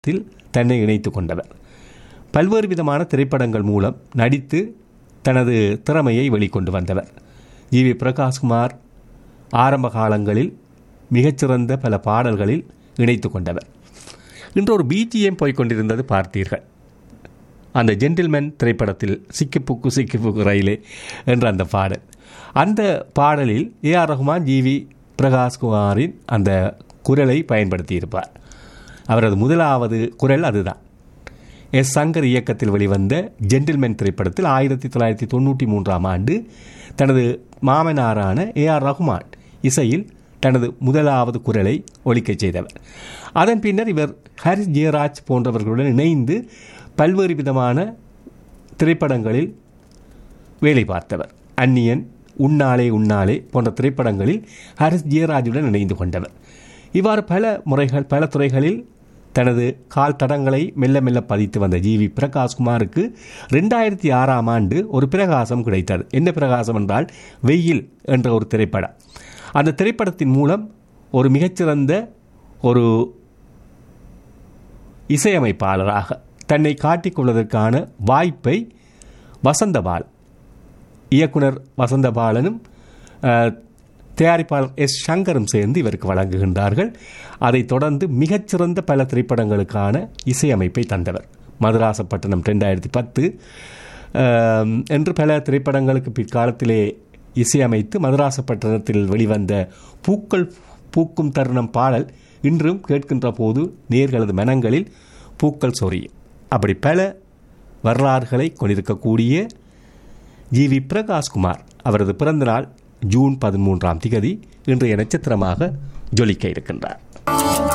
தில் தன்னை இணைத்து கொண்டவர் பல்வேறு விதமான திரைப்படங்கள் மூலம் நடித்து தனது திறமையை வெளிக்கொண்டு வந்தவர் ஜி வி பிரகாஷ்குமார் ஆரம்ப காலங்களில் மிகச்சிறந்த பல பாடல்களில் இணைத்து கொண்டவர் இன்று ஒரு பிஜிஎம் போய்கொண்டிருந்தது பார்த்தீர்கள் அந்த ஜென்டில்மேன் திரைப்படத்தில் சிக்கிப்புக்கு சிக்கிப்புக்கு ரயிலே என்ற அந்த பாடல் அந்த பாடலில் A R Rahman G V பிரகாஷ்குமாரின் அந்த குரலை பயன்படுத்தியிருப்பார் அவரது முதலாவது குரல் அதுதான் எஸ் சங்கர் இயக்கத்தில் வெளிவந்த ஜென்டில்மேன் திரைப்படத்தில் ஆயிரத்தி தொள்ளாயிரத்தி தொண்ணூற்றி மூன்றாம் ஆண்டு தனது மாமனாரான ஏ ஆர் ரஹ்மான் இசையில் தனது முதலாவது குரலை ஒலிக்கச் செய்தவர் அதன் பின்னர் இவர் ஹரிஸ் ஜெயராஜ் போன்றவர்களுடன் இணைந்து பல்வேறு விதமான திரைப்படங்களில் வேலை பார்த்தவர் அந்நியன் உன்னாலே உன்னாலே போன்ற திரைப்படங்களில் ஹரிஸ் ஜெயராஜுடன் இணைந்து கொண்டவர் இவ்வாறு பல முறைகள் பல துறைகளில் தனது கால் தடங்களை மெல்ல மெல்ல பதித்து வந்த ஜி வி பிரகாஷ்குமாருக்கு ரெண்டாயிரத்தி ஆறாம் ஆண்டு ஒரு பிரகாசம் கிடைத்தது என்ன பிரகாசம் என்றால் வெயில் என்ற ஒரு திரைப்படம் அந்த திரைப்படத்தின் மூலம் ஒரு மிகச்சிறந்த ஒரு இசையமைப்பாளராக தன்னை காட்டிக்கொள்வதற்கான வாய்ப்பை வசந்தபால் இயக்குனர் வசந்தபாலனும் தயாரிப்பாளர் எஸ் சங்கரும் சேர்ந்து இவருக்கு வழங்குகின்றார்கள் அதைத் தொடர்ந்து மிகச்சிறந்த பல திரைப்படங்களுக்கான இசையமைப்பை தந்தவர் மதுராசப்பட்டினம் ரெண்டாயிரத்தி பத்து என்று பல திரைப்படங்களுக்கு பிற்காலத்திலே இசையமைத்து மதுராசப்பட்டினத்தில் வெளிவந்த பூக்கள் பூக்கும் தருணம் பாடல் இன்றும் கேட்கின்ற போது நேர்களது மனங்களில் பூக்கள் சொரியும் அப்படி பல வரலாறுகளை கொண்டிருக்கக்கூடிய ஜி வி பிரகாஷ்குமார் அவரது பிறந்தநாள் ஜூன் பதிமூன்றாம் திகதி இன்றைய நட்சத்திரமாக ஜொலிக்க இருக்கின்றார்